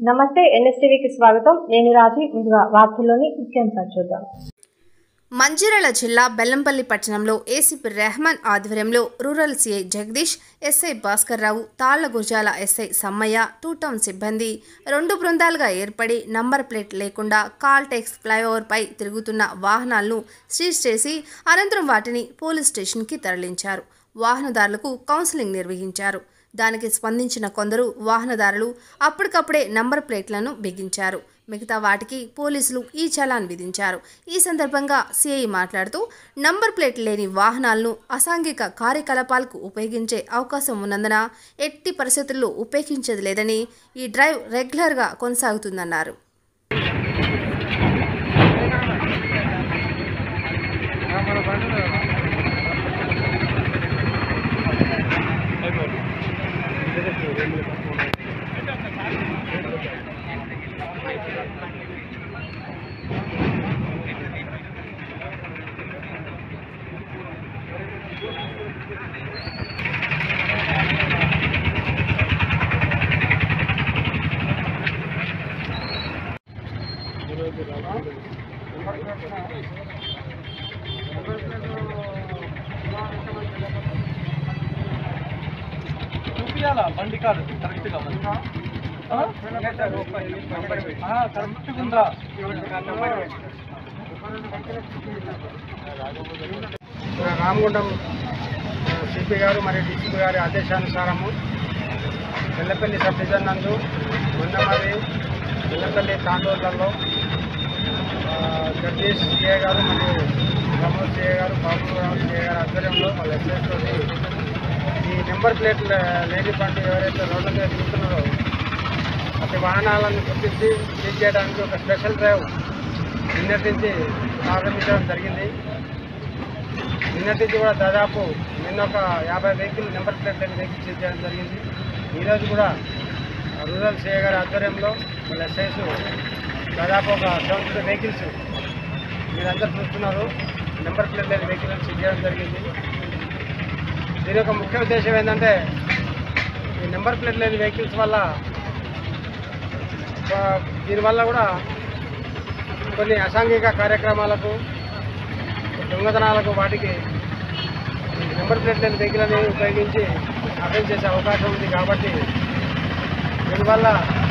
నమస్తే ఎన్ఎస్టీవీకి స్వాగతం నేను రాజీ ముందుగా వార్తల్లోని ముఖ్యాంశాలు చూద్దాం మంచిర్యాల జిల్లా బెల్లంపల్లి పట్టణంలో ఏసీపీ రెహమాన్ ఆధ్వర్యంలో rural CI Jagadish SI Bhaskar Rao Tallagurjala SI Sammaiah two town సిబ్బంది రెండు బృందాలుగా ఏర్పడి నంబర్ ప్లేట్ లేకుండా కాల్టెక్స్ ఫ్లైఓవర్పై తిరుగుతున్న వాహనాలను సీజ్ చేసి అనంతరం వాటిని పోలీస్ స్టేషన్కి తరలించారు వాహనదారులకు కౌన్సిలింగ్ నిర్వహించారు దానికి స్పందించిన కొందరు వాహనదారులు అప్పటికప్పుడే నంబర్ ప్లేట్లను బిగించారు మిగతా వాటికి పోలీసులు ఈ చలాన్ విధించారు ఈ సందర్భంగా సిఐ మాట్లాడుతూ నంబర్ ప్లేట్ లేని వాహనాలను అసాంఘిక కార్యకలాపాలకు ఉపయోగించే అవకాశం ఉన్నందున ఎట్టి పరిస్థితుల్లో ఉపేక్షించేది లేదని ఈ డ్రైవ్ రెగ్యులర్గా కొనసాగుతుందన్నారు చూపియాలా బండి కాదు కరెక్ట్గా మరి ఆ? ఆ, కరెక్ట్గా ఉందా రామగుండం సిపి గారు మరియు డీసీపీ గారి ఆదేశానుసారము వెల్లపల్లి సబ్ డివిజన్ నందు మొన్నమది వెల్లపల్లి తాండూర్లలో ఆ, జగదీష్ సిఏ గారు మరియు ప్రమోద్ సిఏ గారు బాబురావు సిఏ గారి ఆధ్వర్యంలో వాళ్ళ ఎస్ఎస్ తోటి ఈ నెంబర్ ప్లేట్ లేని బండి ఎవరైతే రోడ్ల మీద తిరుగుతున్నారో అతి వాహనాలను గుర్తించి సీజ్ చేయడానికి ఒక స్పెషల్ డ్రైవ్ నిన్నటి నుంచి ప్రారంభించడం జరిగింది నిన్నటి నుంచి కూడా దాదాపు నిన్న ఒక యాభై వెహికల్ నెంబర్ ప్లేట్ లేని వెహికల్ సీజ్ చేయడం జరిగింది ఈరోజు కూడా రూరల్ సిఐ గారి ఆధ్వర్యంలో వాళ్ళ ఎస్ఐస్ దాదాపు ఒక సెవెంటీ వెహికల్స్ మీరందరూ చూస్తున్నారు నెంబర్ ప్లేట్ లేని వెహికల్ సీజ్ చేయడం జరిగింది దీని యొక్క ముఖ్య ఉద్దేశం ఏంటంటే ఈ నెంబర్ ప్లేట్ లేని వెహికల్స్ వల్ల ఆ, దీనివల్ల కూడా కొన్ని అసాంఘిక కార్యక్రమాలకు దొంగతనాలకు వాటికి ఈ నెంబర్ ప్లేట్ లేని వెహికల్ అనేవి ఉపయోగించి అటెండ్ చేసే అవకాశం ఉంది కాబట్టి దీనివల్ల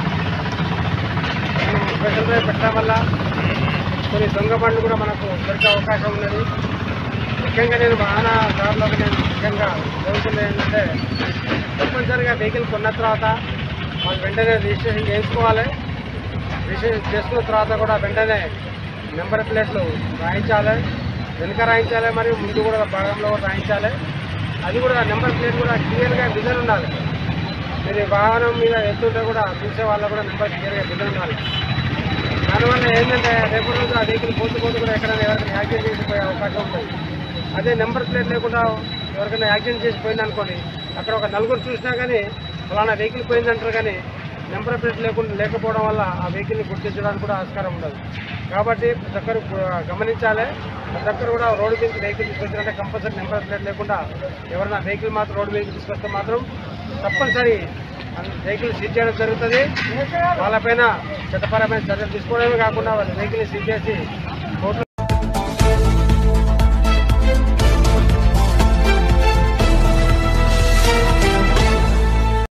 మనం స్పెషల్ డ్రైవ్ పెట్టడం వల్ల కొన్ని దొంగ బండ్లు కూడా మనకు దొరికే అవకాశం ఉన్నది ముఖ్యంగా నేను వాహనదారులకు నేను ముఖ్యంగా కోరుకునేది ఏంటంటే తప్పనిసరిగా వెహికల్ కొన్న తర్వాత వాళ్ళు వెంటనే రిజిస్ట్రేషన్ చేసుకోవాలి రిజిస్ట్రేషన్ చేసుకున్న తర్వాత కూడా వెంటనే నెంబర్ ప్లేట్లు రాయించాలి వెనుక రాయించాలి మరియు ముందు కూడా భాగంలో కూడా రాయించాలి అది కూడా నెంబర్ ప్లేట్ కూడా క్లియర్గా డిజైన్ ఉండాలి మీరు ఈ వాహనం మీద వెళ్తుంటే కూడా చూసే వాళ్ళకు కూడా నెంబర్ క్లియర్గా డిజైన్ ఉండాలి దానివల్ల ఏంటంటే రేపు రోజు ఆ వెహికల్ పోతూ పోతూ కూడా ఎక్కడైనా ఎవరికైనా యాక్సిడెంట్ చేసిపోయే అవకాశం ఉంటుంది అదే నెంబర్ ప్లేట్ లేకుండా ఎవరికైనా యాక్సిడెంట్ చేసి పోయింది అనుకోండి అక్కడ ఒక నలుగురు చూసినా కానీ ఫలానా వెహికల్ పోయిందంటారు కానీ నెంబర్ ప్లేట్ లేకుండా లేకపోవడం వల్ల ఆ వెహికల్ని గుర్తించడానికి కూడా ఆస్కారం ఉండదు కాబట్టి ప్రతి ఒక్కరు గు- గమనించాలి ప్రతి ఒక్కరు కూడా రోడ్డు మీద వెహికల్ తీసుకొచ్చారంటే కంపల్సరీ నెంబర్ ప్లేట్ లేకుండా ఎవరైనా వెహికల్ మాత్రం రోడ్డు మీద తీసుకొస్తే మాత్రం తప్పనిసరి వెహికల్ సీజ్ చేయడం జరుగుతుంది వాళ్ళపైన చట్టపరమైన చర్యలు తీసుకోవడమే కాకుండా వాళ్ళ వెహికల్ని సీజ్ చేసి కోర్టులో